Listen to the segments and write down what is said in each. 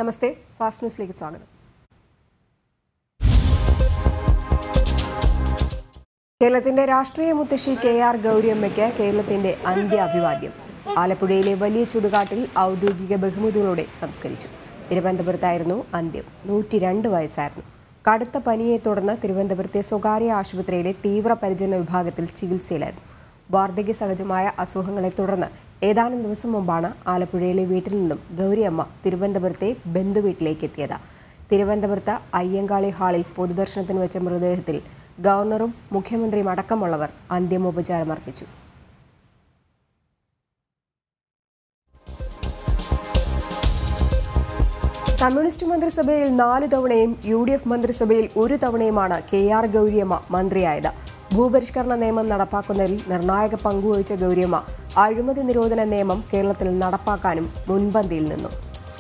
നമസ്തേ fast ന്യൂസിലേക്ക് സ്വാഗതം കേരളത്തിന്റെ രാഷ്ട്രീയ മുത്തശ്ശി കെ ആർ ഗൗരിയമ്മയ്ക്ക് കേരളത്തിന്റെ അന്ത്യാഭിവാദ്യം ആലപ്പുഴയിലെ വലിയ ചുടുകാട്ടിൽ ഔദ്യോഗിക ബഹുമതികളോടെ സംസ്കരിച്ചു തിരുവനന്തപുരത്തായിരുന്നു അന്ത്യം നൂറ്റി രണ്ട് വയസ്സായിരുന്നു കടുത്ത പനിയെ തുടർന്ന് തിരുവനന്തപുരത്തെ സ്വകാര്യ ആശുപത്രിയിലെ തീവ്രപരിചരണ വിഭാഗത്തിൽ ചികിത്സയിലായിരുന്നു വാർദ്ധക്യ സഹജമായ അസുഖങ്ങളെ തുടർന്ന് ഏതാനും ദിവസം മുമ്പാണ് ആലപ്പുഴയിലെ വീട്ടിൽ നിന്നും ഗൗരിയമ്മ തിരുവനന്തപുരത്തെ ബന്ധുവീട്ടിലേക്ക് എത്തിയത് തിരുവനന്തപുരത്ത് അയ്യങ്കാളി ഹാളിൽ പൊതുദർശനത്തിന് വെച്ച മൃതദേഹത്തിൽ ഗവർണറും മുഖ്യമന്ത്രിയും അടക്കമുള്ളവർ അന്തിമോപചാരം അർപ്പിച്ചു കമ്മ്യൂണിസ്റ്റ് മന്ത്രിസഭയിൽ നാല് തവണയും യു ഡി എഫ് മന്ത്രിസഭയിൽ ഒരു തവണയുമാണ് കെ ആർ ഗൗരിയമ്മ മന്ത്രിയായത് ഭൂപരിഷ്കരണ നിയമം നടപ്പാക്കുന്നതിൽ നിർണായക പങ്കുവഹിച്ച ഗൗരിയമ്മ അഴിമതി നിരോധന നിയമം കേരളത്തിൽ നടപ്പാക്കാനും മുൻപന്തിയിൽ നിന്നു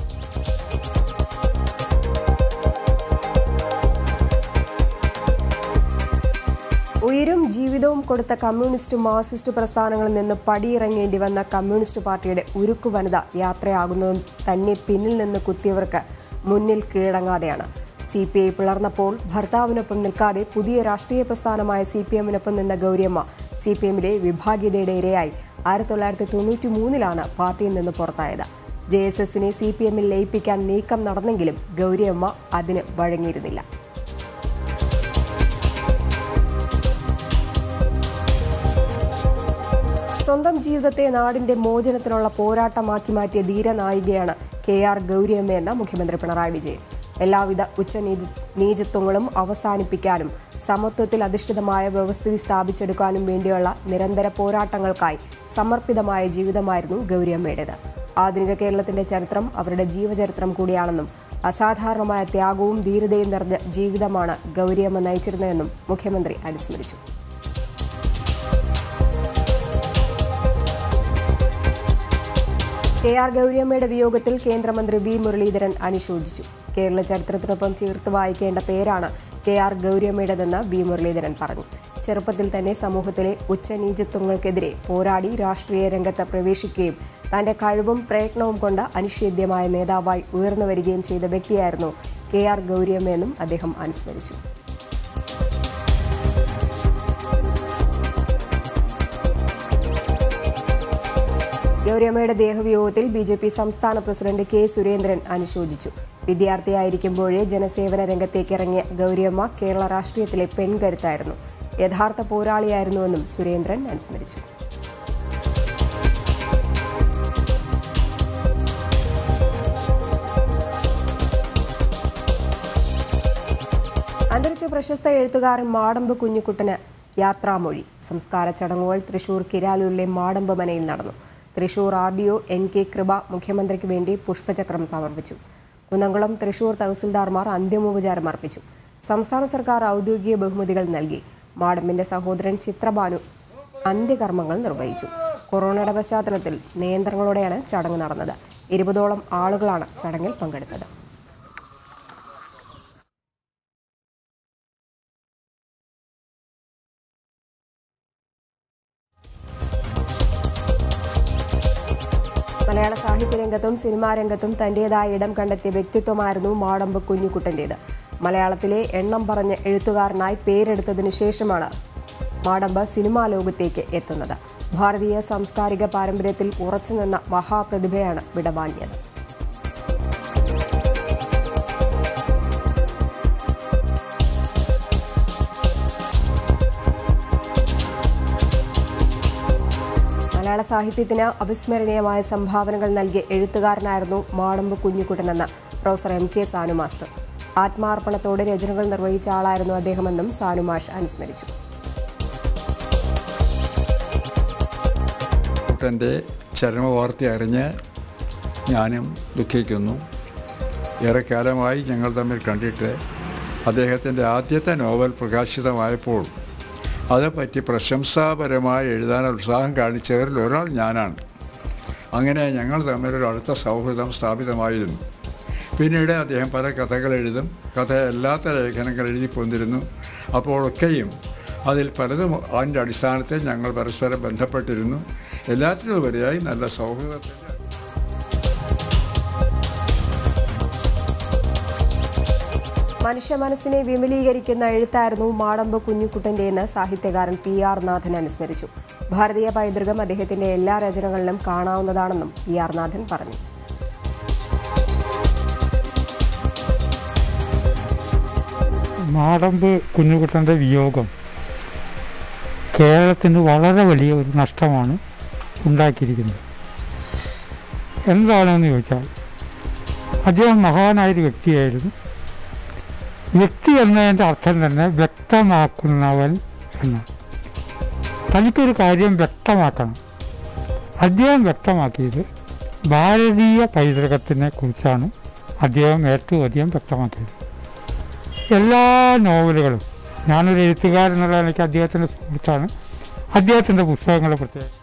ഉയരും ജീവിതവും കൊടുത്ത കമ്മ്യൂണിസ്റ്റ് മാർക്സിസ്റ്റ് പ്രസ്ഥാനങ്ങളിൽ നിന്ന് പടിയിറങ്ങേണ്ടി വന്ന കമ്മ്യൂണിസ്റ്റ് പാർട്ടിയുടെ ഉരുക്കു വനിത യാത്രയാകുന്നതും തന്നെ പിന്നിൽ നിന്ന് കുത്തിയവർക്ക് മുന്നിൽ കീഴടങ്ങാതെയാണ് സി പി ഐ പിളർന്നപ്പോൾ ഭർത്താവിനൊപ്പം നിൽക്കാതെ പുതിയ രാഷ്ട്രീയ പ്രസ്ഥാനമായ സി പി എമ്മിനൊപ്പം നിന്ന ഗൗരിയമ്മ സി പി എമ്മിലെ വിഭാഗീയതയുടെ ഇരയായി ആയിരത്തി തൊള്ളായിരത്തി തൊണ്ണൂറ്റി മൂന്നിലാണ് പാർട്ടിയിൽ നിന്ന് പുറത്തായത് ജെ എസ് എസിനെ സി പി എമ്മിൽ ലയിപ്പിക്കാൻ നീക്കം നടന്നെങ്കിലും ഗൗരിയമ്മ അതിന് വഴങ്ങിയിരുന്നില്ല സ്വന്തം ജീവിതത്തെ നാടിന്റെ മോചനത്തിനുള്ള പോരാട്ടമാക്കി മാറ്റിയ ധീരനായികയാണ് കെ ആർ ഗൗരിയമ്മയെന്ന് മുഖ്യമന്ത്രി പിണറായി വിജയൻ എല്ലാവിധ ഉച്ചനീതി നീചത്വങ്ങളും അവസാനിപ്പിക്കാനും സമത്വത്തിൽ അധിഷ്ഠിതമായ വ്യവസ്ഥിതി സ്ഥാപിച്ചെടുക്കാനും വേണ്ടിയുള്ള നിരന്തര പോരാട്ടങ്ങൾക്കായി സമർപ്പിതമായ ജീവിതമായിരുന്നു ഗൗരിയമ്മയുടേത് ആധുനിക കേരളത്തിന്റെ ചരിത്രം അവരുടെ ജീവചരിത്രം കൂടിയാണെന്നും അസാധാരണമായ ത്യാഗവും ധീരതയും നിറഞ്ഞ ജീവിതമാണ് ഗൗരിയമ്മ നയിച്ചിരുന്നതെന്നും മുഖ്യമന്ത്രി അനുസ്മരിച്ചു കെ ആർ ഗൗരിയമ്മയുടെ വിയോഗത്തിൽ കേന്ദ്രമന്ത്രി വി മുരളീധരൻ അനുശോചിച്ചു കേരള ചരിത്രത്തിനൊപ്പം ചേർത്ത് വായിക്കേണ്ട പേരാണ് കെ ആർ ഗൗരിയമ്മയുടേതെന്ന് വി മുരളീധരൻ പറഞ്ഞു ചെറുപ്പത്തിൽ തന്നെ സമൂഹത്തിലെ ഉച്ചനീചത്വങ്ങൾക്കെതിരെ പോരാടി രാഷ്ട്രീയ രംഗത്ത് പ്രവേശിക്കുകയും തന്റെ കഴിവും പ്രയത്നവും കൊണ്ട് അനിഷേധ്യമായ നേതാവായി ഉയർന്നു വരികയും ചെയ്ത വ്യക്തിയായിരുന്നു കെ ആർ ഗൗരിയമ്മയെന്നും അദ്ദേഹം അനുസ്മരിച്ചു ഗൗരിയമ്മയുടെ ദേഹവിയോഗത്തിൽ ബി ജെ പി സംസ്ഥാന പ്രസിഡന്റ് കെ സുരേന്ദ്രൻ അനുശോചിച്ചു വിദ്യാർത്ഥിയായിരിക്കുമ്പോഴേ ജനസേവന രംഗത്തേക്ക് ഇറങ്ങിയ ഗൗരിയമ്മ കേരള രാഷ്ട്രീയത്തിലെ പെൺകരുത്തായിരുന്നു യഥാർത്ഥ പോരാളിയായിരുന്നുവെന്നും സുരേന്ദ്രൻ അനുസ്മരിച്ചു അന്തരിച്ച പ്രശസ്ത എഴുത്തുകാരൻ മാടമ്പ് കുഞ്ഞുകുട്ടന് യാത്രാമൊഴി സംസ്കാര ചടങ്ങുകൾ തൃശൂർ കിരാലൂരിലെ മാടമ്പ് മനയിൽ നടന്നു Thrissur R D O N K Krupa മുഖ്യമന്ത്രിക്ക് വേണ്ടി പുഷ്പചക്രം സമർപ്പിച്ചു കുന്നംകുളം തൃശൂർ തഹസിൽദാർമാർ അന്തിമോപചാരം അർപ്പിച്ചു സംസ്ഥാന സർക്കാർ ഔദ്യോഗിക ബഹുമതികൾ നൽകി മാടമ്പിന്റെ സഹോദരൻ ചിത്രബാനു അന്ത്യകർമ്മങ്ങൾ നിർവഹിച്ചു കൊറോണയുടെ പശ്ചാത്തലത്തിൽ നിയന്ത്രണങ്ങളോടെയാണ് ചടങ്ങ് നടന്നത് ഇരുപതോളം ആളുകളാണ് ചടങ്ങിൽ പങ്കെടുത്തത് മലയാള സാഹിത്യ രംഗത്തും സിനിമാ രംഗത്തും തന്റേതായ ഇടം കണ്ടെത്തിയ വ്യക്തിത്വമായിരുന്നു മാടമ്പ് കുഞ്ഞുകുട്ടന്റേത് മലയാളത്തിലെ എണ്ണം പറഞ്ഞ എഴുത്തുകാരനായി പേരെടുത്തതിനു ശേഷമാണ് മാടമ്പ് സിനിമാ ലോകത്തേക്ക് എത്തുന്നത് ഭാരതീയ സാംസ്കാരിക പാരമ്പര്യത്തിൽ ഉറച്ചുനിന്ന മഹാപ്രതിഭയാണ് വിടവാങ്ങിയത് മലയാള സാഹിത്യത്തിന് അവിസ്മരണീയമായ സംഭാവനകൾ നൽകിയ എഴുത്തുകാരനായിരുന്നു മാടമ്പ് കുഞ്ഞുകുട്ടനെന്ന് professor M K Sanu master ആത്മാർപ്പണത്തോടെ രചനകൾ നിർവഹിച്ച ആളായിരുന്നു അദ്ദേഹമെന്നും സാനുമാഷ് അനുസ്മരിച്ചു കുട്ടൻ്റെ ചരമവാർത്ത അറിഞ്ഞ് ഞാനും ദുഃഖിക്കുന്നു ഏറെക്കാലമായി ഞങ്ങൾ തമ്മിൽ കണ്ടിട്ട് അദ്ദേഹത്തിൻ്റെ ആദ്യത്തെ നോവൽ പ്രകാശിതമായപ്പോൾ അതേപ്പറ്റി പ്രശംസാപരമായി എഴുതാൻ ഉത്സാഹം കാണിച്ചവരിൽ ഒരാൾ ഞാനാണ് അങ്ങനെ ഞങ്ങൾ തമ്മിലൊരു അടുത്ത സൗഹൃദം സ്ഥാപിതമായിരുന്നു പിന്നീട് അദ്ദേഹം പല കഥകൾ എഴുതും കഥയല്ലാത്ത ലേഖനങ്ങൾ എഴുതി പോന്നിരുന്നു അപ്പോഴൊക്കെയും അതിൽ പലതും അതിൻ്റെ അടിസ്ഥാനത്തിൽ ഞങ്ങൾ പരസ്പരം ബന്ധപ്പെട്ടിരുന്നു എല്ലാത്തിനും ഉപരിയായി നല്ല സൗഹൃദത്തിൻ്റെ മനുഷ്യ മനസ്സിനെ വിമലീകരിക്കുന്ന എഴുത്തായിരുന്നു മാടമ്പ് കുഞ്ഞുകുട്ടൻ്റെയെന്ന് സാഹിത്യകാരൻ പി ആർ നാഥൻ അനുസ്മരിച്ചു ഭാരതീയ പൈതൃകം അദ്ദേഹത്തിന്റെ എല്ലാ രചനകളിലും കാണാവുന്നതാണെന്നും പി ആർ നാഥൻ പറഞ്ഞു മാടമ്പ് കുഞ്ഞുകുട്ടൻ്റെ വിയോഗം കേരളത്തിന് വളരെ വലിയ ഒരു നഷ്ടമാണ് ഉണ്ടാക്കിയിരിക്കുന്നത് എന്താണെന്ന് ചോദിച്ചാൽ അദ്ദേഹം മഹാനായൊരു വ്യക്തിയായിരുന്നു വ്യക്തി എന്നതിൻ്റെ അർത്ഥം തന്നെ വ്യക്തമാക്കുന്നവൻ എന്നാണ് തനിക്കൊരു കാര്യം വ്യക്തമാക്കണം അദ്ദേഹം വ്യക്തമാക്കിയത് ഭാരതീയ പൈതൃകത്തിനെ കുറിച്ചാണ് അദ്ദേഹം ഏറ്റവും അധികം വ്യക്തമാക്കിയത് എല്ലാ നോവലുകളും ഞാനൊരു എഴുത്തുകാരൻ എന്നുള്ള എനിക്ക് അദ്ദേഹത്തിൻ്റെ സുഹൃത്താണ് അദ്ദേഹത്തിൻ്റെ പുസ്തകങ്ങൾ പ്രത്യേകം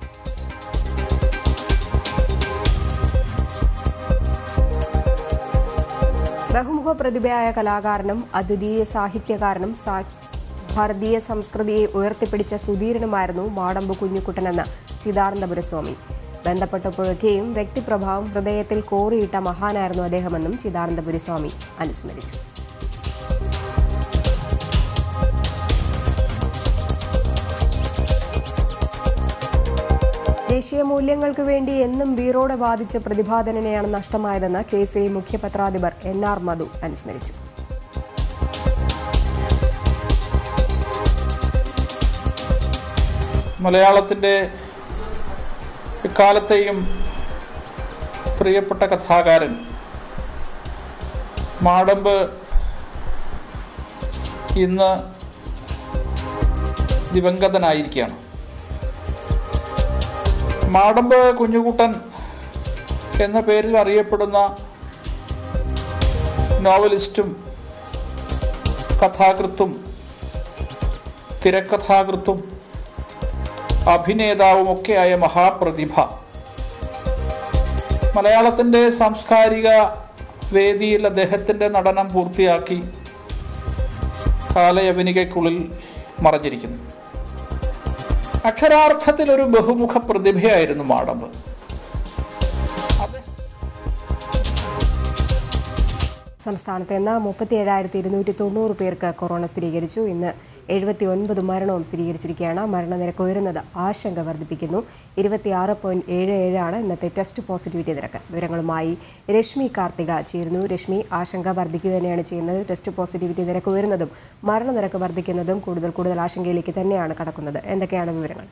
ബഹുമുഖ പ്രതിഭയായ കലാകാരനും അദ്വിതീയ സാഹിത്യകാരനും സാ- ഭാരതീയ സംസ്കൃതിയെ ഉയർത്തിപ്പിടിച്ച സുധീരനുമായിരുന്നു മാടമ്പ് കുഞ്ഞുകുട്ടനെന്ന് ചിദാനന്ദപുരസ്വാമി ബന്ധപ്പെട്ടപ്പോഴൊക്കെയും വ്യക്തിപ്രഭാവം ഹൃദയത്തിൽ കോറിയിട്ട മഹാനായിരുന്നു അദ്ദേഹമെന്നും ചിദാനന്ദപുരസ്വാമി അനുസ്മരിച്ചു ദേശീയ മൂല്യങ്ങൾക്ക് വേണ്ടി എന്നും വീറോടെ വാദിച്ച പ്രതിഭാധനനെയാണ് നഷ്ടമായതെന്ന് കേസിലെ മുഖ്യപത്രാധിപർ എൻ ആർ മധു അനുസ്മരിച്ചു മലയാളത്തിൻ്റെ എക്കാലത്തെയും പ്രിയപ്പെട്ട കഥാകാരൻ മാടമ്പ് ഇന്ന് ദിവംഗതനായിരിക്കുകയാണ് മാടമ്പ് കുഞ്ഞുകുട്ടൻ എന്ന പേരിൽ അറിയപ്പെടുന്ന നോവലിസ്റ്റും കഥാകൃത്തും തിരക്കഥാകൃത്തും അഭിനേതാവുമൊക്കെയായ മഹാപ്രതിഭ മലയാളത്തിൻ്റെ സാംസ്കാരിക വേദിയിൽ അദ്ദേഹത്തിൻ്റെ നടനം പൂർത്തിയാക്കി കാലയവനികയ്ക്കുള്ളിൽ മറഞ്ഞിരിക്കുന്നു അക്ഷരാർത്ഥത്തിൽ ഒരു ബഹുമുഖ പ്രതിഭയായിരുന്നു മാടമ്പ് സംസ്ഥാനത്ത് ഇന്ന് മുപ്പത്തി ഏഴായിരത്തി ഇരുന്നൂറ്റി തൊണ്ണൂറ് പേർക്ക് കൊറോണ സ്ഥിരീകരിച്ചു ഇന്ന് എഴുപത്തി ഒൻപത് മരണവും സ്ഥിരീകരിച്ചിരിക്കുകയാണ് മരണനിരക്ക് ഉയരുന്നത് ആശങ്ക വർദ്ധിപ്പിക്കുന്നു ഇരുപത്തിയാറ് പോയിന്റ് ഏഴ് ഏഴാണ് ഇന്നത്തെ ടെസ്റ്റ് പോസിറ്റിവിറ്റി നിരക്ക് വിവരങ്ങളുമായി രശ്മി കാർത്തിക ചേരുന്നു രശ്മി ആശങ്ക വർദ്ധിക്കുക തന്നെയാണ് ചെയ്യുന്നത് ടെസ്റ്റ് പോസിറ്റിവിറ്റി നിരക്ക് ഉയരുന്നതും മരണനിരക്ക് വർദ്ധിക്കുന്നതും കൂടുതൽ കൂടുതൽ ആശങ്കയിലേക്ക് തന്നെയാണ് കടക്കുന്നത് എന്തൊക്കെയാണ് വിവരങ്ങൾ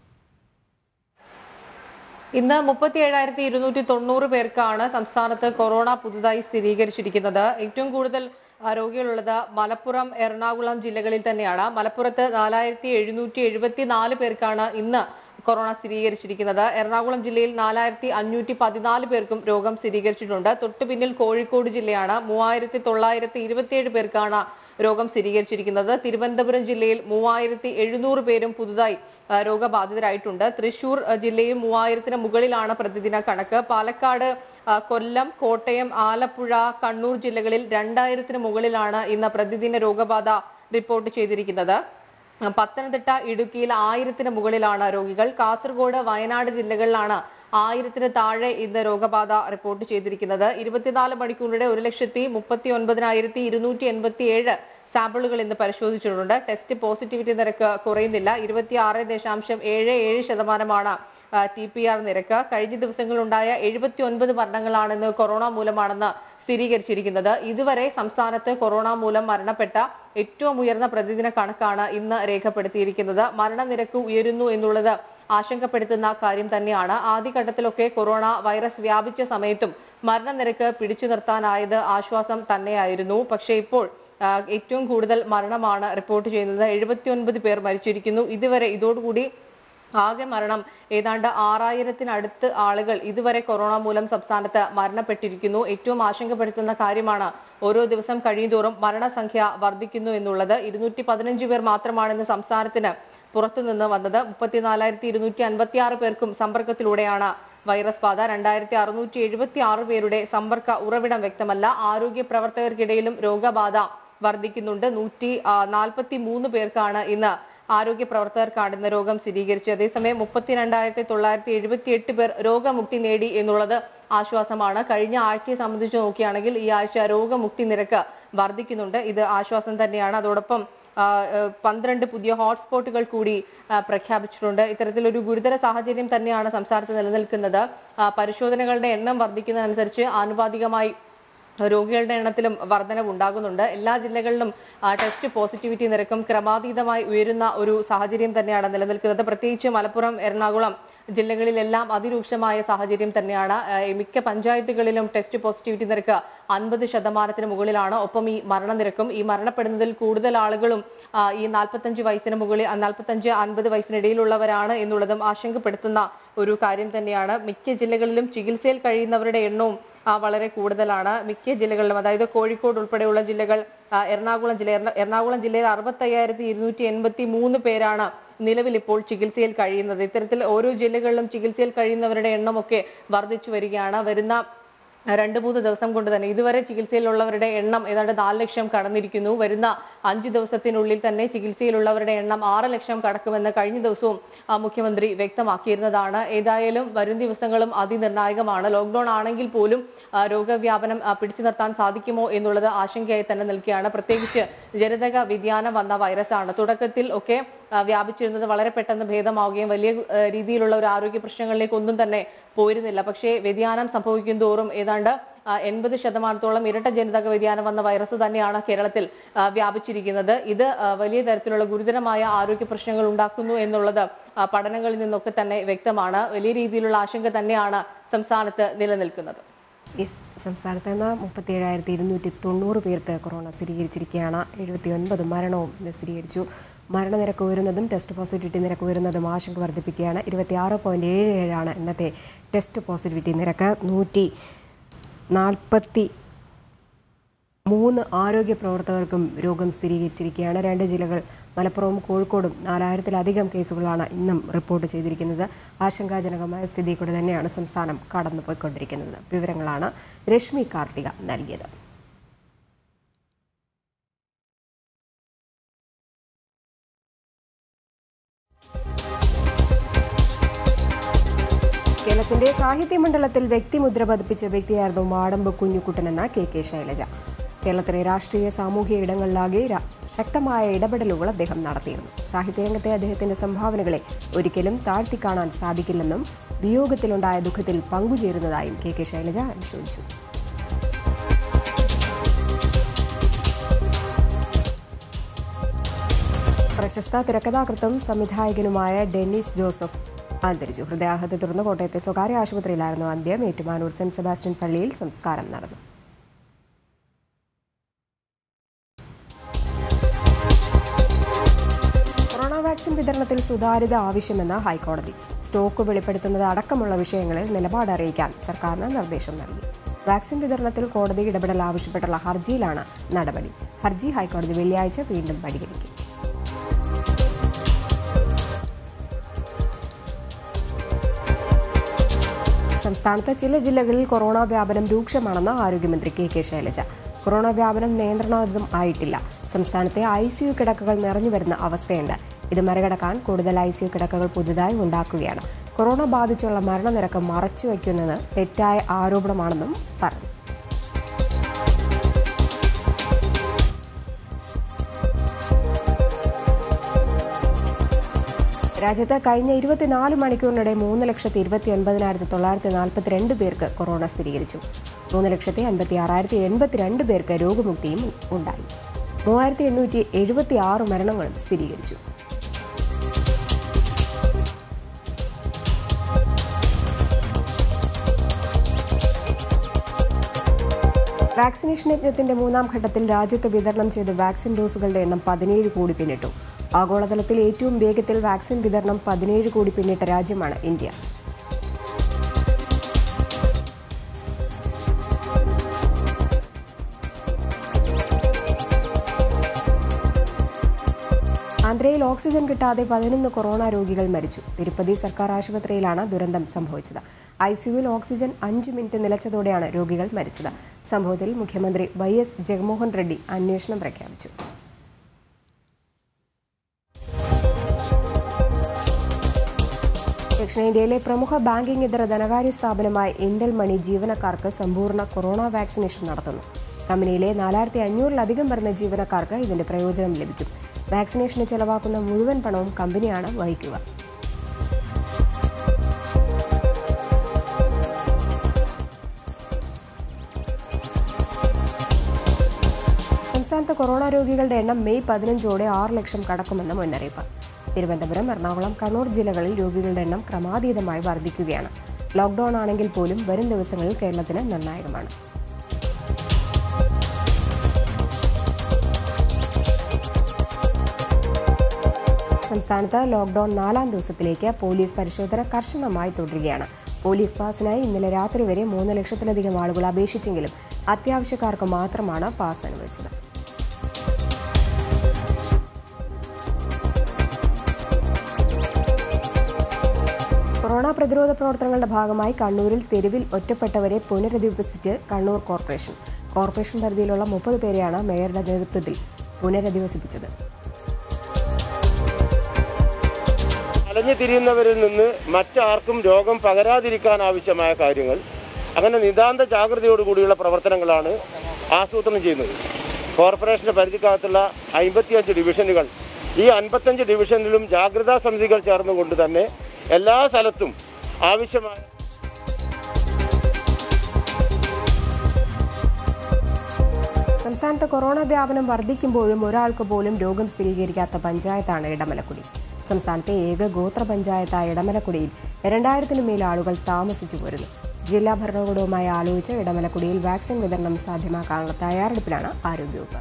ഇന്ന് മുപ്പത്തി ഏഴായിരത്തി ഇരുന്നൂറ്റി തൊണ്ണൂറ് പേർക്കാണ് സംസ്ഥാനത്ത് കൊറോണ പുതുതായി സ്ഥിരീകരിച്ചിരിക്കുന്നത് ഏറ്റവും കൂടുതൽ ആ, രോഗികളുള്ളത് മലപ്പുറം എറണാകുളം ജില്ലകളിൽ തന്നെയാണ് മലപ്പുറത്ത് നാലായിരത്തി എഴുന്നൂറ്റി എഴുപത്തി നാല് പേർക്കാണ് ഇന്ന് കൊറോണ സ്ഥിരീകരിച്ചിരിക്കുന്നത് എറണാകുളം ജില്ലയിൽ നാലായിരത്തി അഞ്ഞൂറ്റി പതിനാല് പേർക്കും രോഗം സ്ഥിരീകരിച്ചിട്ടുണ്ട് തൊട്ടു പിന്നിൽ കോഴിക്കോട് ജില്ലയാണ് മൂവായിരത്തി തൊള്ളായിരത്തി ഇരുപത്തിയേഴ് പേർക്കാണ് രോഗം സ്ഥിരീകരിച്ചിരിക്കുന്നത് തിരുവനന്തപുരം ജില്ലയിൽ മൂവായിരത്തി എഴുന്നൂറ് പേരും പുതുതായി ആ, രോഗബാധിതരായിട്ടുണ്ട് തൃശൂർ ആ, ജില്ലയും മൂവായിരത്തിന് മുകളിലാണ് പ്രതിദിന കണക്ക് പാലക്കാട് ആ, കൊല്ലം കോട്ടയം ആലപ്പുഴ കണ്ണൂർ ജില്ലകളിൽ രണ്ടായിരത്തിന് മുകളിലാണ് ഇന്ന് പ്രതിദിന രോഗബാധ റിപ്പോർട്ട് ചെയ്തിരിക്കുന്നത് പത്തനംതിട്ട ഇടുക്കിയിൽ ആയിരത്തിന് മുകളിലാണ് രോഗികൾ കാസർഗോഡ് വയനാട് ജില്ലകളിലാണ് ആയിരത്തിന് താഴെ ഇന്ന് രോഗബാധ റിപ്പോർട്ട് ചെയ്തിരിക്കുന്നത് ഇരുപത്തിനാല് മണിക്കൂറിടെ ഒരു ലക്ഷത്തി മുപ്പത്തി ഒൻപതിനായിരത്തി ഇരുന്നൂറ്റി എൺപത്തി ഏഴ് സാമ്പിളുകൾ ഇന്ന് പരിശോധിച്ചിട്ടുണ്ട് ടെസ്റ്റ് പോസിറ്റിവിറ്റി നിരക്ക് കുറയുന്നില്ല ഇരുപത്തി ആറ് ദശാംശം ഏഴ് ഏഴ് ശതമാനമാണ് ടി പി ആർ നിരക്ക് കഴിഞ്ഞ ദിവസങ്ങളിലുണ്ടായ എഴുപത്തി ഒൻപത് മരണങ്ങളാണ് ഇന്ന് കൊറോണ മൂലമാണെന്ന് സ്ഥിരീകരിച്ചിരിക്കുന്നത് ഇതുവരെ സംസ്ഥാനത്ത് കൊറോണ മൂലം മരണപ്പെട്ട ഏറ്റവും ഉയർന്ന പ്രതിദിന കണക്കാണ് ഇന്ന് രേഖപ്പെടുത്തിയിരിക്കുന്നത് മരണനിരക്ക് ഉയരുന്നു എന്നുള്ളത് ആശങ്കപ്പെടുത്തുന്ന കാര്യം തന്നെയാണ് ആദ്യഘട്ടത്തിലൊക്കെ കൊറോണ വൈറസ് വ്യാപിച്ച സമയത്തും മരണനിരക്ക് പിടിച്ചു നിർത്താനായത് ആശ്വാസം തന്നെയായിരുന്നു പക്ഷേ ഇപ്പോൾ ആ, ഏറ്റവും കൂടുതൽ മരണമാണ് റിപ്പോർട്ട് ചെയ്യുന്നത് എഴുപത്തി പേർ മരിച്ചിരിക്കുന്നു ഇതുവരെ ഇതോടുകൂടി ആകെ മരണം ഏതാണ്ട് ആറായിരത്തിനടുത്ത് ആളുകൾ ഇതുവരെ കൊറോണ മൂലം സംസ്ഥാനത്ത് മരണപ്പെട്ടിരിക്കുന്നു ഏറ്റവും ആശങ്കപ്പെടുത്തുന്ന കാര്യമാണ് ഓരോ ദിവസം കഴിയുന്തോറും മരണസംഖ്യ വർദ്ധിക്കുന്നു എന്നുള്ളത് ഇരുന്നൂറ്റി പതിനഞ്ച് പേർ മാത്രമാണ് ഇന്ന് സംസ്ഥാനത്തിന് പുറത്തുനിന്ന് വന്നത് മുപ്പത്തിനാലായിരത്തി ഇരുന്നൂറ്റി അൻപത്തി ആറ് പേർക്കും സമ്പർക്കത്തിലൂടെയാണ് വൈറസ് ബാധ രണ്ടായിരത്തി അറുന്നൂറ്റി എഴുപത്തി ആറ് പേരുടെ സമ്പർക്ക ഉറവിടം വ്യക്തമല്ല ആരോഗ്യ പ്രവർത്തകർക്കിടയിലും രോഗബാധ വർദ്ധിക്കുന്നുണ്ട് നൂറ്റി നാൽപ്പത്തി മൂന്ന് പേർക്കാണ് ഇന്ന് ആരോഗ്യ പ്രവർത്തകർക്കാണ് ഇന്ന് രോഗം സ്ഥിരീകരിച്ചത് അതേസമയം മുപ്പത്തിരണ്ടായിരത്തി തൊള്ളായിരത്തി എഴുപത്തി എട്ട് പേർ രോഗമുക്തി നേടി എന്നുള്ളത് ആശ്വാസമാണ് കഴിഞ്ഞ ആഴ്ചയെ സംബന്ധിച്ച് നോക്കുകയാണെങ്കിൽ ഈ ആഴ്ച രോഗമുക്തി നിരക്ക് വർദ്ധിക്കുന്നുണ്ട് ഇത് ആശ്വാസം തന്നെയാണ് അതോടൊപ്പം ആ, ഏ, പന്ത്രണ്ട് പുതിയ ഹോട്ട്സ്പോട്ടുകൾ കൂടി ആ, പ്രഖ്യാപിച്ചിട്ടുണ്ട് ഇത്തരത്തിലൊരു ഗുരുതര സാഹചര്യം തന്നെയാണ് സംസ്ഥാനത്ത് നിലനിൽക്കുന്നത് ആ, പരിശോധനകളുടെ എണ്ണം വർദ്ധിക്കുന്നതനുസരിച്ച് ആനുപാതികമായി രോഗികളുടെ എണ്ണത്തിലും വർധനവ് ഉണ്ടാകുന്നുണ്ട് എല്ലാ ജില്ലകളിലും ആ, ടെസ്റ്റ് പോസിറ്റിവിറ്റി നിരക്കും ക്രമാതീതമായി ഉയരുന്ന ഒരു സാഹചര്യം തന്നെയാണ് നിലനിൽക്കുന്നത് പ്രത്യേകിച്ച് മലപ്പുറം എറണാകുളം ജില്ലകളിലെല്ലാം അതിരൂക്ഷമായ സാഹചര്യം തന്നെയാണ് ആ, മിക്ക പഞ്ചായത്തുകളിലും ടെസ്റ്റ് പോസിറ്റിവിറ്റി നിരക്ക് അൻപത് ശതമാനത്തിന് മുകളിലാണ് ഒപ്പം ഈ മരണനിരക്കും ഈ മരണപ്പെടുന്നതിൽ കൂടുതൽ ആളുകളും ആ, ഈ നാൽപ്പത്തഞ്ച് വയസ്സിന് മുകളിൽ നാൽപ്പത്തഞ്ച് അൻപത് വയസ്സിനിടയിലുള്ളവരാണ് എന്നുള്ളതും ആശങ്കപ്പെടുത്തുന്ന ഒരു കാര്യം തന്നെയാണ് മിക്ക ജില്ലകളിലും ചികിത്സയിൽ കഴിയുന്നവരുടെ എണ്ണവും ആ, വളരെ കൂടുതലാണ് മിക്ക ജില്ലകളിലും അതായത് കോഴിക്കോട് ഉൾപ്പെടെയുള്ള ജില്ലകൾ ആ, എറണാകുളം ജില്ല എറണ- എറണാകുളം ജില്ലയിൽ അറുപത്തി അയ്യായിരത്തി ഇരുന്നൂറ്റി എൺപത്തി മൂന്ന് പേരാണ് നിലവിൽ ഇപ്പോൾ ചികിത്സയിൽ കഴിയുന്നത് ഇത്തരത്തിൽ ഓരോ ജില്ലകളിലും ചികിത്സയിൽ കഴിയുന്നവരുടെ എണ്ണമൊക്കെ വർദ്ധിച്ചു വരികയാണ് വരുന്ന രണ്ട് മൂന്ന് ദിവസം കൊണ്ട് തന്നെ ഇതുവരെ ചികിത്സയിലുള്ളവരുടെ എണ്ണം ഏതാണ്ട് നാല് ലക്ഷം കടന്നിരിക്കുന്നു വരുന്ന അഞ്ച് ദിവസത്തിനുള്ളിൽ തന്നെ ചികിത്സയിലുള്ളവരുടെ എണ്ണം ആറ് ലക്ഷം കടക്കുമെന്ന് കഴിഞ്ഞ ദിവസവും ആ, മുഖ്യമന്ത്രി വ്യക്തമാക്കിയിരുന്നതാണ് ഏതായാലും വരും ദിവസങ്ങളും അതിനിർണായകമാണ് ലോക്ക്ഡൌൺ ആണെങ്കിൽ പോലും ആ, രോഗവ്യാപനം ആ, പിടിച്ചു നിർത്താൻ സാധിക്കുമോ എന്നുള്ളത് ആശങ്കയായി തന്നെ നിൽക്കുകയാണ് പ്രത്യേകിച്ച് ജനിതക വ്യതിയാനം വന്ന വൈറസാണ് തുടക്കത്തിൽ ഒക്കെ ആ, വ്യാപിച്ചിരുന്നത് വളരെ പെട്ടെന്ന് ഭേദമാവുകയും വലിയ ആ, രീതിയിലുള്ള ഒരു ആരോഗ്യ പ്രശ്നങ്ങളിലേക്ക് ഒന്നും തന്നെ പോയിരുന്നില്ല പക്ഷേ വ്യതിയാനം സംഭവിക്കും തോറും ഏതാണ്ട് ആ, എൺപത് ശതമാനത്തോളം ഇരട്ട ജനിതക വ്യതിയാനം വന്ന വൈറസ് തന്നെയാണ് കേരളത്തിൽ ആ, വ്യാപിച്ചിരിക്കുന്നത് ഇത് ആ, വലിയ തരത്തിലുള്ള ഗുരുതരമായ ആരോഗ്യ പ്രശ്നങ്ങൾ ഉണ്ടാക്കുന്നു എന്നുള്ളത് ആ, പഠനങ്ങളിൽ നിന്നൊക്കെ തന്നെ വ്യക്തമാണ് വലിയ രീതിയിലുള്ള ആശങ്ക തന്നെയാണ് സംസ്ഥാനത്ത് നിലനിൽക്കുന്നത് യെസ് സംസ്ഥാനത്ത് നിന്ന് മുപ്പത്തി ഏഴായിരത്തി ഇരുന്നൂറ്റി തൊണ്ണൂറ് പേർക്ക് കൊറോണ സ്ഥിരീകരിച്ചിരിക്കുകയാണ് എഴുപത്തി ഒൻപത് മരണവും ഇന്ന് സ്ഥിരീകരിച്ചു മരണനിരക്ക് ഉയരുന്നതും ടെസ്റ്റ് പോസിറ്റിവിറ്റി നിരക്ക് ഉയരുന്നതും ആശങ്ക വർദ്ധിപ്പിക്കുകയാണ് ഇരുപത്തിയാറ് പോയിൻറ്റ് ഏഴ് ഏഴാണ് ഇന്നത്തെ ടെസ്റ്റ് പോസിറ്റിവിറ്റി നിരക്ക് നൂറ്റി നാൽപ്പത്തി മൂന്ന് ആരോഗ്യ പ്രവർത്തകർക്കും രോഗം സ്ഥിരീകരിച്ചിരിക്കുകയാണ് രണ്ട് ജില്ലകൾ മലപ്പുറവും കോഴിക്കോടും നാലായിരത്തിലധികം കേസുകളാണ് ഇന്നും റിപ്പോർട്ട് ചെയ്തിരിക്കുന്നത് ആശങ്കാജനകമായ സ്ഥിതി കൂടെ തന്നെയാണ് സംസ്ഥാനം കടന്നുപോയിക്കൊണ്ടിരിക്കുന്നത് വിവരങ്ങളാണ് രശ്മി കാർത്തിക നൽകിയത് കേരളത്തിന്റെ സാഹിത്യമണ്ഡലത്തിൽ വ്യക്തിമുദ്ര പതിപ്പിച്ച വ്യക്തിയായിരുന്നു മാടമ്പ് കുഞ്ഞുകുട്ടനെന്ന കെ കെ ശൈലജ കേരളത്തിലെ രാഷ്ട്രീയ സാമൂഹിക ഇടങ്ങളിലാകെ ര- ശക്തമായ ഇടപെടലുകൾ അദ്ദേഹം നടത്തിയിരുന്നു സാഹിത്യരംഗത്തെ അദ്ദേഹത്തിന്റെ സംഭാവനകളെ ഒരിക്കലും താഴ്ത്തിക്കാണാൻ സാധിക്കില്ലെന്നും വിയോഗത്തിലുണ്ടായ ദുഃഖത്തിൽ പങ്കുചേരുന്നതായും കെ കെ ശൈലജ അനുശോചിച്ചു പ്രശസ്ത തിരക്കഥാകൃത്തും സംവിധായകനുമായ ഡെന്നിസ് ജോസഫ് അന്തരിച്ചു ഹൃദയാഘാതത്തെ തുടർന്ന് കോട്ടയത്തെ സ്വകാര്യ ആശുപത്രിയിലായിരുന്നു അന്ത്യം ഏറ്റുമാനൂർ സെന്റ് സെബാസ്റ്റ്യൻ പള്ളിയിൽ സംസ്കാരം നടന്നു കൊറോണ വാക്സിൻ വിതരണത്തിൽ സുതാര്യത ആവശ്യമെന്ന് ഹൈക്കോടതി സ്റ്റോക്ക് വെളിപ്പെടുത്തുന്നത് അടക്കമുള്ള വിഷയങ്ങളിൽ നിലപാട് അറിയിക്കാൻ സർക്കാരിന് നിർദ്ദേശം നൽകി വാക്സിൻ വിതരണത്തിൽ കോടതി ഇടപെടൽ ആവശ്യപ്പെട്ടുള്ള ഹർജിയിലാണ് നടപടി ഹർജി ഹൈക്കോടതി വെള്ളിയാഴ്ച വീണ്ടും പരിഗണിക്കും സംസ്ഥാനത്ത് ചില ജില്ലകളിൽ കൊറോണ വ്യാപനം രൂക്ഷമാണെന്ന് ആരോഗ്യമന്ത്രി കെ കെ ശൈലജ കൊറോണ വ്യാപനം നിയന്ത്രണാതീതം ആയിട്ടില്ല സംസ്ഥാനത്തെ ഐ സി യു കിടക്കകൾ നിറഞ്ഞു വരുന്ന അവസ്ഥയുണ്ട് ഇത് മറികടക്കാൻ കൂടുതൽ ഐ സി യു കിടക്കകൾ പുതുതായി ഉണ്ടാക്കുകയാണ് കൊറോണ ബാധിച്ചുള്ള മരണനിരക്ക് മറച്ചുവെക്കുന്നത് തെറ്റായ ആരോപണമാണെന്നും പറഞ്ഞു രാജ്യത്ത് കഴിഞ്ഞ ഇരുപത്തിനാല് മണിക്കൂറിനിടെ മൂന്ന് ലക്ഷത്തി ഇരുപത്തി ഒൻപതിനായിരത്തി തൊള്ളായിരത്തി നാൽപ്പത്തിരണ്ട് പേർക്ക് കൊറോണ സ്ഥിരീകരിച്ചു മൂന്ന് ലക്ഷത്തി അൻപത്തി ആറായിരത്തി എൺപത്തിരണ്ട് പേർക്ക് രോഗമുക്തിയും ഉണ്ടായി മൂവായിരത്തി എണ്ണൂറ്റി എഴുപത്തി ആറ് മരണങ്ങളും സ്ഥിരീകരിച്ചു വാക്സിനേഷൻ യജ്ഞത്തിന്റെ മൂന്നാം ഘട്ടത്തിൽ രാജ്യത്ത് വിതരണം ചെയ്ത വാക്സിൻ ഡോസുകളുടെ എണ്ണം പതിനേഴ് കോടി പിന്നിട്ടു ആഗോളതലത്തിൽ ഏറ്റവും വേഗത്തിൽ വാക്സിൻ വിതരണം പതിനേഴ് കോടി പിന്നിട്ട രാജ്യമാണ് ഇന്ത്യ ആന്ധ്രയിൽ ഓക്സിജൻ കിട്ടാതെ പതിനൊന്ന് കൊറോണ രോഗികൾ മരിച്ചു തിരുപ്പതി സർക്കാർ ആശുപത്രിയിലാണ് ദുരന്തം സംഭവിച്ചത് ഐ സിയുവിൽ ഓക്സിജൻ അഞ്ച് മിനിറ്റ് നിലച്ചതോടെയാണ് രോഗികൾ മരിച്ചത് സംഭവത്തിൽ മുഖ്യമന്ത്രി വൈ എസ് ജഗൻമോഹൻ റെഡ്ഡി അന്വേഷണം പ്രഖ്യാപിച്ചു ദക്ഷിണേന്ത്യയിലെ പ്രമുഖ ബാങ്കിംഗ് ഇതര ധനകാര്യ സ്ഥാപനമായ ഇന്റൽ മണി ജീവനക്കാർക്ക് സമ്പൂർണ്ണ കൊറോണ വാക്സിനേഷൻ നടത്തുന്നു കമ്പനിയിലെ നാലായിരത്തി അഞ്ഞൂറിലധികം വരുന്ന ജീവനക്കാർക്ക് ഇതിന്റെ പ്രയോജനം ലഭിക്കും വാക്സിനേഷന് ചെലവാക്കുന്ന മുഴുവൻ പണവും കമ്പനിയാണ് വഹിക്കുക സംസ്ഥാനത്ത് കൊറോണ രോഗികളുടെ എണ്ണം മെയ് പതിനഞ്ചോടെ ആറ് ലക്ഷം കടക്കുമെന്ന് മുന്നറിയിപ്പ് തിരുവനന്തപുരം എറണാകുളം കണ്ണൂർ ജില്ലകളിൽ രോഗികളുടെ എണ്ണം ക്രമാതീതമായി വർദ്ധിക്കുകയാണ് ലോക്ഡൌൺ ആണെങ്കിൽ പോലും വരും ദിവസങ്ങളിൽ കേരളത്തിന് നിർണായകമാണ് സംസ്ഥാനത്ത് ലോക്ഡൌൺ നാലാം ദിവസത്തിലേക്ക് പോലീസ് പരിശോധന കർശനമായി തുടരുകയാണ് പോലീസ് പാസിനായി ഇന്നലെ രാത്രി വരെ മൂന്ന് ലക്ഷത്തിലധികം ആളുകൾ അപേക്ഷിച്ചെങ്കിലും അത്യാവശ്യക്കാർക്ക് മാത്രമാണ് പാസ് അനുവദിച്ചത് കൊറോണ പ്രതിരോധ പ്രവർത്തനങ്ങളുടെ ഭാഗമായി കണ്ണൂരിൽ തെരുവിൽ ഒറ്റപ്പെട്ടവരെ പുനരധിവസിച്ച് കണ്ണൂർ കോർപ്പറേഷൻ കോർപ്പറേഷൻ പരിധിയിലുള്ള മുപ്പത് പേരെയാണ് മേയറുടെ നേതൃത്വത്തിൽ പുനരധിവസിപ്പിച്ചത് അലഞ്ഞു തിരിയുന്നവരിൽ നിന്ന് മറ്റാർക്കും രോഗം പകരാതിരിക്കാൻ ആവശ്യമായ കാര്യങ്ങൾ അങ്ങനെ നിതാന്ത ജാഗ്രതയോടുകൂടിയുള്ള പ്രവർത്തനങ്ങളാണ് ആസൂത്രണം ചെയ്യുന്നത് കോർപ്പറേഷൻ്റെ പരിധിക്കകത്തുള്ള അമ്പത്തിയഞ്ച് ഡിവിഷനുകൾ ഈ അൻപത്തഞ്ച് ഡിവിഷനിലും ജാഗ്രതാ സമിതികൾ ചേർന്നുകൊണ്ട് തന്നെ എല്ലാ സ്ഥലത്തും ആവശ്യമായ സംസ്ഥാനത്ത് കൊറോണ വ്യാപനം വർദ്ധിക്കുമ്പോഴും ഒരാൾക്ക് പോലും രോഗം സ്ഥിരീകരിക്കാത്ത പഞ്ചായത്താണ് ഇടമലക്കുടി സംസ്ഥാനത്തെ ഏക ഗോത്ര പഞ്ചായത്തായ ഇടമലക്കുടിയിൽ രണ്ടായിരത്തിനു മേൽ ആളുകൾ താമസിച്ചു പോരുന്നു ജില്ലാ ഭരണകൂടവുമായി ആലോചിച്ച് ഇടമലക്കുടിയിൽ വാക്സിൻ വിതരണം സാധ്യമാക്കാനുള്ള തയ്യാറെടുപ്പിലാണ് ആരോഗ്യവകുപ്പ്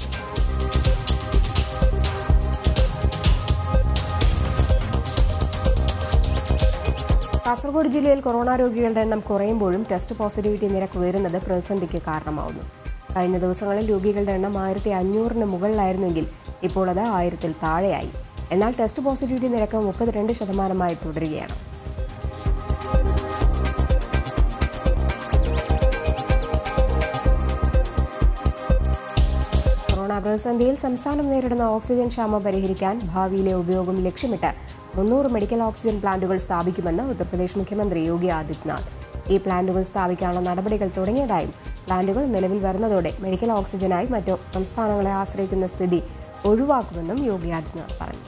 കാസർഗോഡ് ജില്ലയിൽ കൊറോണ രോഗികളുടെ എണ്ണം കുറയുമ്പോഴും ടെസ്റ്റ് പോസിറ്റിവിറ്റി നിരക്ക് ഉയരുന്നത് പ്രതിസന്ധിക്ക് കാരണമാവുന്നു കഴിഞ്ഞ ദിവസങ്ങളിൽ രോഗികളുടെ എണ്ണം ആയിരത്തി അഞ്ഞൂറിന് മുകളിലായിരുന്നെങ്കിൽ ഇപ്പോൾ അത് ആയിരത്തിൽ താഴെയായി എന്നാൽ ടെസ്റ്റ് പോസിറ്റിവിറ്റി നിരക്ക് മുപ്പത്തിരണ്ട് ശതമാനമായി തുടരുകയാണ് കൊറോണ പ്രതിസന്ധിയിൽ സംസ്ഥാനം നേരിടുന്ന ഓക്സിജൻ ക്ഷാമം പരിഹരിക്കാൻ ഭാവിയിലെ ഉപയോഗം ലക്ഷ്യമിട്ട് മുന്നൂറ് മെഡിക്കൽ ഓക്സിജൻ പ്ലാന്റുകൾ സ്ഥാപിക്കുമെന്ന് ഉത്തർപ്രദേശ് മുഖ്യമന്ത്രി യോഗി ആദിത്യനാഥ് ഈ പ്ലാന്റുകൾ സ്ഥാപിക്കാനുള്ള നടപടികൾ തുടങ്ങിയതായും പ്ലാന്റുകൾ നിലവിൽ വരുന്നതോടെ മെഡിക്കൽ ഓക്സിജനായി മറ്റു സംസ്ഥാനങ്ങളെ ആശ്രയിക്കുന്ന സ്ഥിതി ഒഴിവാക്കുമെന്നും യോഗി ആദിത്യനാഥ് പറഞ്ഞു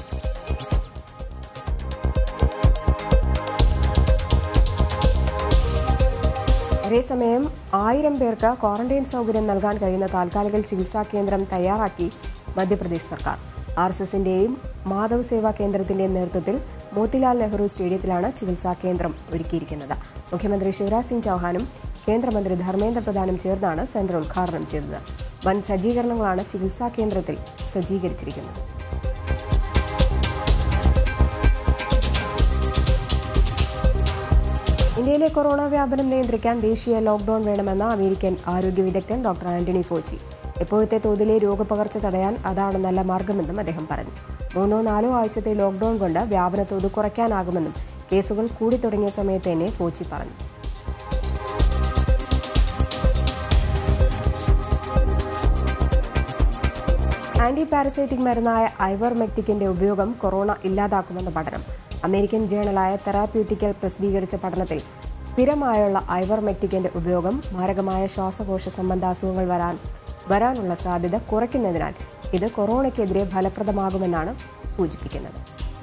അതേസമയം ആയിരം പേർക്ക് ക്വാറന്റൈൻ സൗകര്യം നൽകാൻ കഴിയുന്ന താൽക്കാലിക ചികിത്സാ കേന്ദ്രം തയ്യാറാക്കി മധ്യപ്രദേശ് സർക്കാർ ആർ എസ് എസിന്റെയും മാധവ് സേവാ കേന്ദ്രത്തിന്റെയും നേതൃത്വത്തിൽ മോത്തിലാൽ നെഹ്റു സ്റ്റേഡിയത്തിലാണ് ചികിത്സാ കേന്ദ്രം ഒരുക്കിയിരിക്കുന്നത് മുഖ്യമന്ത്രി ശിവരാജ് സിംഗ് ചൗഹാനും കേന്ദ്രമന്ത്രി ധർമ്മേന്ദ്ര പ്രധാനും ചേർന്നാണ് സെന്റർ ഉദ്ഘാടനം ചെയ്തത് വൻ സജ്ജീകരണങ്ങളാണ് ചികിത്സാ കേന്ദ്രത്തിൽ സജ്ജീകരിച്ചിരിക്കുന്നത് ഇന്ത്യയിലെ കൊറോണ വ്യാപനം നിയന്ത്രിക്കാൻ ദേശീയ ലോക്ഡൌൺ വേണമെന്ന അമേരിക്കൻ ആരോഗ്യ വിദഗ്ധൻ ഡോക്ടർ ആന്റണി ഫോച്ചി എപ്പോഴത്തെ തോതിലെ രോഗപകർച്ച തടയാൻ അതാണ് നല്ല മാർഗമെന്നും അദ്ദേഹം പറഞ്ഞു മൂന്നോ നാലോ ആഴ്ചത്തെ ലോക്ഡൌൺ കൊണ്ട് വ്യാപന തോത് കുറയ്ക്കാനാകുമെന്നും കേസുകൾ കൂടി തുടങ്ങിയ സമയത്ത് തന്നെ ഫോച്ചി പറഞ്ഞു ആന്റി പാരസൈറ്റിക് മരുന്നായ ഐവർമെക്റ്റിക്കിന്റെ ഉപയോഗം കൊറോണ ഇല്ലാതാക്കുമെന്ന പഠനം അമേരിക്കൻ ജേണലായ തെറാപ്യൂട്ടിക്കൽ പ്രസിദ്ധീകരിച്ച പഠനത്തിൽ സ്ഥിരമായുള്ള ഐവർമെക്റ്റിക്കിന്റെ ഉപയോഗം മാരകമായ ശ്വാസകോശ സംബന്ധ അസുഖങ്ങൾ വരാൻ വരാനുള്ള സാധ്യത കുറയ്ക്കുന്നതിനാൽ ഇത് കൊറോണയ്ക്കെതിരെ ഫലപ്രദമാകുമെന്നാണ് സൂചിപ്പിക്കുന്നത്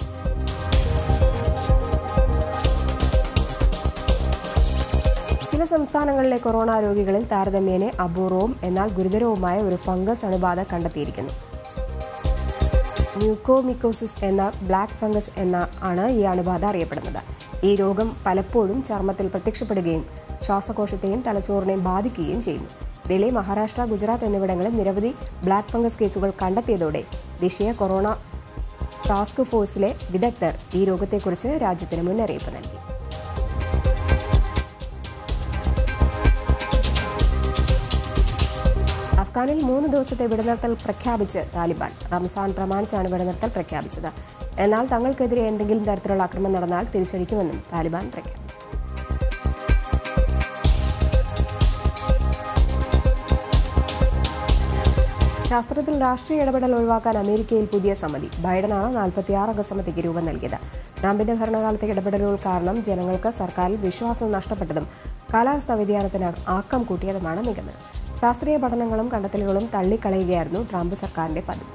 ചില സംസ്ഥാനങ്ങളിലെ കൊറോണ രോഗികളിൽ താരതമ്യേന അപൂർവവും എന്നാൽ ഗുരുതരവുമായ ഒരു ഫംഗസ് അണുബാധ കണ്ടെത്തിയിരിക്കുന്നു മ്യൂക്കോമിക്കോസിസ് എന്ന ബ്ലാക്ക് ഫംഗസ് എന്ന ആണ് ഈ അണുബാധ അറിയപ്പെടുന്നത് ഈ രോഗം പലപ്പോഴും ചർമ്മത്തിൽ പ്രത്യക്ഷപ്പെടുകയും ശ്വാസകോശത്തെയും തലച്ചോറിനെയും ബാധിക്കുകയും ചെയ്യുന്നു ഡൽഹി മഹാരാഷ്ട്ര ഗുജറാത്ത് എന്നിവിടങ്ങളിൽ നിരവധി ബ്ലാക്ക് ഫംഗസ് കേസുകൾ കണ്ടെത്തിയതോടെ ദേശീയ കൊറോണ ടാസ്ക് ഫോഴ്സിലെ വിദഗ്ധർ ഈ രോഗത്തെക്കുറിച്ച് രാജ്യത്തിന് മുന്നറിയിപ്പ് നൽകി അഫ്ഗാനിൽ മൂന്ന് ദിവസത്തെ വെടിനിർത്തൽ പ്രഖ്യാപിച്ച് താലിബാൻ റംസാൻ പ്രമാണിച്ചാണ് വെടിനിർത്തൽ പ്രഖ്യാപിച്ചത് എന്നാൽ തങ്ങൾക്കെതിരെ എന്തെങ്കിലും തരത്തിലുള്ള അക്രമം നടന്നാൽ തിരിച്ചടിക്കുമെന്നും താലിബാൻ പ്രഖ്യാപിച്ചു ശാസ്ത്രത്തിൽ രാഷ്ട്രീയ ഇടപെടൽ ഒഴിവാക്കാൻ അമേരിക്കയിൽ പുതിയ സമിതി ബൈഡനാണ് നാൽപ്പത്തിയാറ് അംഗ സമിതിക്ക് രൂപം നൽകിയത് ട്രംപിന്റെ ഭരണകാലത്തെ ഇടപെടലുകൾ കാരണം ജനങ്ങൾക്ക് സർക്കാരിൽ വിശ്വാസം നഷ്ടപ്പെട്ടതും കാലാവസ്ഥാ വ്യതിയാനത്തിന് ആക്കം കൂട്ടിയതുമാണ് നിഗമനം ശാസ്ത്രീയ പഠനങ്ങളും കണ്ടെത്തലുകളും തള്ളിക്കളയുകയായിരുന്നു ട്രംപ് സർക്കാരിന്റെ പതിവ്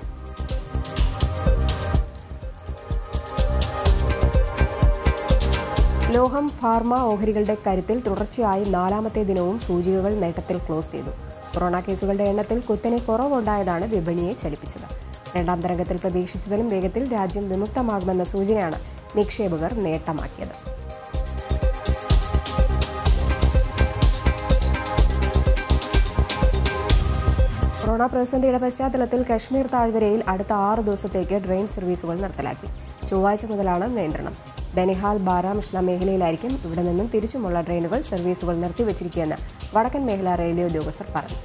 ലോഹം ഫാർമ ഓഹരികളുടെ കരുത്തിൽ തുടർച്ചയായി നാലാമത്തെ ദിനവും സൂചികകൾ നേട്ടത്തിൽ ക്ലോസ് ചെയ്തു കൊറോണ കേസുകളുടെ എണ്ണത്തിൽ കുത്തനെ കുറവുണ്ടായതാണ് വിപണിയെ ചലിപ്പിച്ചത് രണ്ടാം തരംഗത്തിൽ പ്രതീക്ഷിച്ചതിലും വേഗത്തിൽ രാജ്യം വിമുക്തമാകുമെന്ന സൂചനയാണ് നിക്ഷേപകർ നേട്ടമാക്കിയത് കൊറോണ പ്രതിസന്ധിയുടെ പശ്ചാത്തലത്തിൽ കശ്മീർ താഴ്വരയിൽ അടുത്ത ആറ് ദിവസത്തേക്ക് ട്രെയിൻ സർവീസുകൾ നിർത്തലാക്കി ചൊവ്വാഴ്ച മുതലാണ് നിയന്ത്രണം ബനിഹാൽ ബാരാമുഷ്ല മേഖലയിലായിരിക്കും ഇവിടെ നിന്നും തിരിച്ചുമുള്ള ട്രെയിനുകൾ സർവീസുകൾ നിർത്തിവച്ചിരിക്കുകയെന്ന് വടക്കൻ മേഖലാ റെയിൽവേ ഉദ്യോഗസ്ഥർ പറഞ്ഞു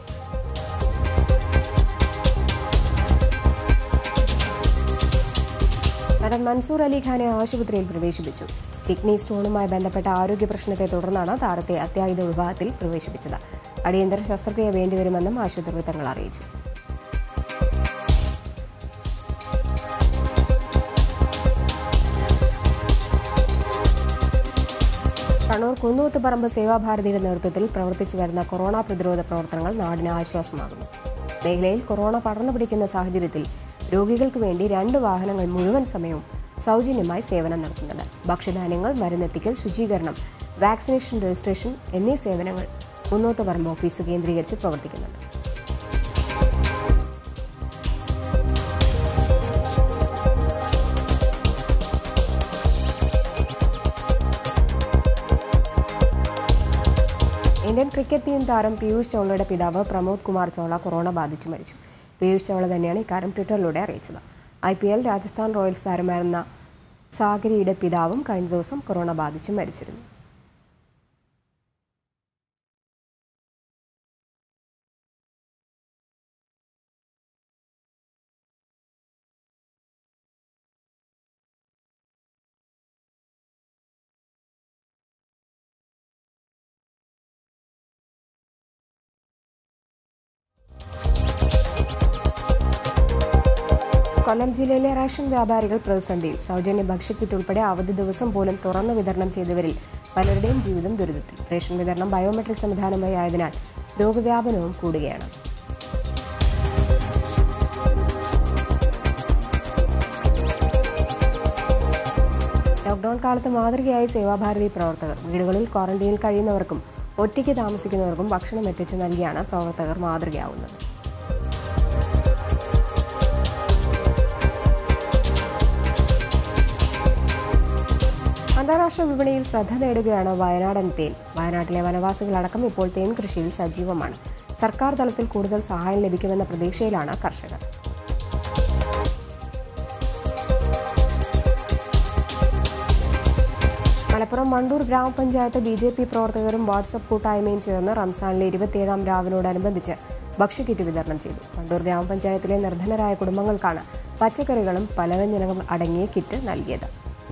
നടൻ മൻസൂർ അലിഖാനെ ആശുപത്രിയിൽ പ്രവേശിപ്പിച്ചു കിഡ്നി സ്റ്റോണുമായി ബന്ധപ്പെട്ട ആരോഗ്യ പ്രശ്നത്തെ തുടർന്നാണ് താരത്തെ അത്യാഹിത വിഭാഗത്തിൽ പ്രവേശിപ്പിച്ചത് അടിയന്തര ശസ്ത്രക്രിയ വേണ്ടിവരുമെന്നും ആശുപത്രി വൃത്തങ്ങൾ അറിയിച്ചു കണ്ണൂർ കുന്നൂത്തുപറമ്പ് സേവാഭാരതിയുടെ നേതൃത്വത്തിൽ പ്രവർത്തിച്ചു വരുന്ന കൊറോണ പ്രതിരോധ പ്രവർത്തനങ്ങൾ നാടിന് ആശ്വാസമാകുന്നു മേഖലയിൽ കൊറോണ പടർന്നു പിടിക്കുന്ന സാഹചര്യത്തിൽ രോഗികൾക്ക് വേണ്ടി രണ്ട് വാഹനങ്ങൾ മുഴുവൻ സമയവും സൗജന്യമായി സേവനം നടത്തുന്നുണ്ട് ഭക്ഷ്യധാന്യങ്ങൾ മരുന്നെത്തിക്കൽ ശുചീകരണം വാക്സിനേഷൻ രജിസ്ട്രേഷൻ എന്നീ സേവനങ്ങൾ കുന്നൂത്തുപറമ്പ് ഓഫീസ് കേന്ദ്രീകരിച്ച് പ്രവർത്തിക്കുന്നുണ്ട് ഇന്ത്യൻ ക്രിക്കറ്റ് ടീം താരം പീയൂഷ് ചൗളയുടെ പിതാവ് പ്രമോദ് കുമാർ ചൗള കൊറോണ ബാധിച്ച് മരിച്ചു പീയൂഷ് ചൗള തന്നെയാണ് ഇക്കാര്യം ട്വിറ്ററിലൂടെ അറിയിച്ചത് I P L Rajasthan Royals താരമായിരുന്ന സാഗരിയുടെ പിതാവും കഴിഞ്ഞ ദിവസം കൊറോണ ബാധിച്ച് മരിച്ചിരുന്നു കൊല്ലം ജില്ലയിലെ റേഷൻ വ്യാപാരികൾ പ്രതിസന്ധിയിൽ സൗജന്യ ഭക്ഷ്യക്കിറ്റ് ഉൾപ്പെടെ അവധി ദിവസം പോലും തുറന്നു വിതരണം ചെയ്തവരിൽ പലരുടെയും ജീവിതം ദുരിതത്തിൽ റേഷൻ വിതരണം ബയോമെട്രിക് സംവിധാനമായി ആയതിനാൽ രോഗവ്യാപനവും കൂടുകയാണ് ലോക്ഡൌൺ കാലത്ത് മാതൃകയായി സേവാഭാരതി പ്രവർത്തകർ വീടുകളിൽ ക്വാറന്റൈനിൽ കഴിയുന്നവർക്കും ഒറ്റയ്ക്ക് താമസിക്കുന്നവർക്കും ഭക്ഷണം എത്തിച്ചു നൽകിയാണ് പ്രവർത്തകർ മാതൃകയാവുന്നത് അന്താരാഷ്ട്ര വിപണിയിൽ ശ്രദ്ധ നേടുകയാണ് വയനാടൻ തേൻ വയനാട്ടിലെ വനവാസികളടക്കം ഇപ്പോൾ തേൻ കൃഷിയിൽ സജീവമാണ് സർക്കാർ തലത്തിൽ കൂടുതൽ സഹായം ലഭിക്കുമെന്ന പ്രതീക്ഷയിലാണ് കർഷകർ മലപ്പുറം മണ്ടൂർ ഗ്രാമപഞ്ചായത്ത് ബി ജെ പി പ്രവർത്തകരും വാട്സപ്പ് കൂട്ടായ്മയും ചേർന്ന് റംസാനിലെ ഇരുപത്തിയേഴാം രാവിനോടനുബന്ധിച്ച് ഭക്ഷ്യക്കിറ്റ് വിതരണം ചെയ്തു മണ്ടൂർ ഗ്രാമപഞ്ചായത്തിലെ നിർധനരായ കുടുംബങ്ങൾക്കാണ് പച്ചക്കറികളും പലവ്യഞ്ജനങ്ങളും അടങ്ങിയ കിറ്റ് നൽകിയത്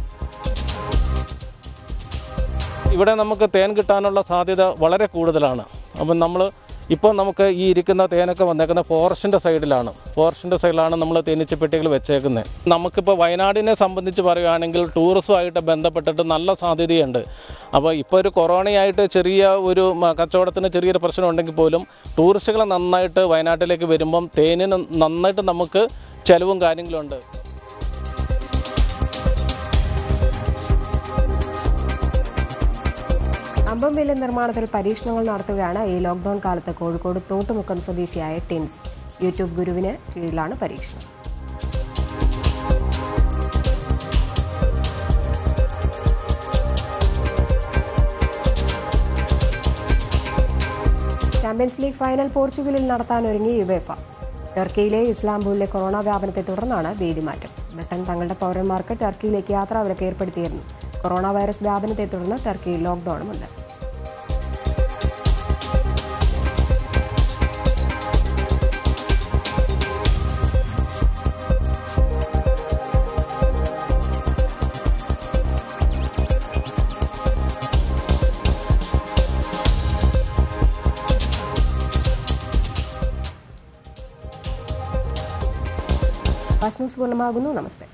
ഇവിടെ നമുക്ക് തേൻ കിട്ടാനുള്ള സാധ്യത വളരെ കൂടുതലാണ് അപ്പം നമ്മൾ ഇപ്പോൾ നമുക്ക് ഈ ഇരിക്കുന്ന തേനൊക്കെ വന്നേക്കുന്ന ഫോറസ്റ്റിൻ്റെ സൈഡിലാണ് ഫോറസ്റ്റിൻ്റെ സൈഡിലാണ് നമ്മൾ തേനീച്ചപ്പെട്ടികൾ വെച്ചേക്കുന്നത് നമുക്കിപ്പോൾ വയനാടിനെ സംബന്ധിച്ച് പറയുകയാണെങ്കിൽ ടൂറിസവുമായിട്ട് ബന്ധപ്പെട്ടിട്ട് നല്ല സാധ്യതയുണ്ട് അപ്പോൾ ഇപ്പോൾ ഒരു കൊറോണയായിട്ട് ചെറിയ ഒരു മ- കച്ചവടത്തിന് ചെറിയൊരു പ്രശ്നം ഉണ്ടെങ്കിൽ പോലും ടൂറിസ്റ്റുകൾ നന്നായിട്ട് വയനാട്ടിലേക്ക് വരുമ്പം തേനിന് നന്നായിട്ട് നമുക്ക് ചിലവും കാര്യങ്ങളും ഉണ്ട് അമ്പംവില നിർമ്മാണത്തിൽ പരീക്ഷണങ്ങൾ നടത്തുകയാണ് ഈ ലോക്ഡൌൺ കാലത്ത് കോഴിക്കോട് തോട്ടുമുക്കം സ്വദേശിയായ ടിൻസ് യൂട്യൂബ് ഗുരുവിന് കീഴിലാണ് പരീക്ഷണം ചാമ്പ്യൻസ് ലീഗ് ഫൈനൽ പോർച്ചുഗലിൽ നടത്താനൊരുങ്ങി യുവേഫ ടർക്കിയിലെ ഇസ്ലാംബൂളിലെ കൊറോണ വ്യാപനത്തെ തുടർന്നാണ് വേദിമാറ്റം ബ്രിട്ടൻ തങ്ങളുടെ പൗരന്മാർക്ക് ടർക്കിയിലേക്ക് യാത്രാവിലക്ക് ഏർപ്പെടുത്തിയിരുന്നു കൊറോണ വൈറസ് വ്യാപനത്തെ തുടർന്ന് ടർക്കിയിൽ ലോക്ഡൌണുമുണ്ട് ഫാസ്റ്റ് ന്യൂസ് പൂർണ്ണമാകുന്നു നമസ്തേ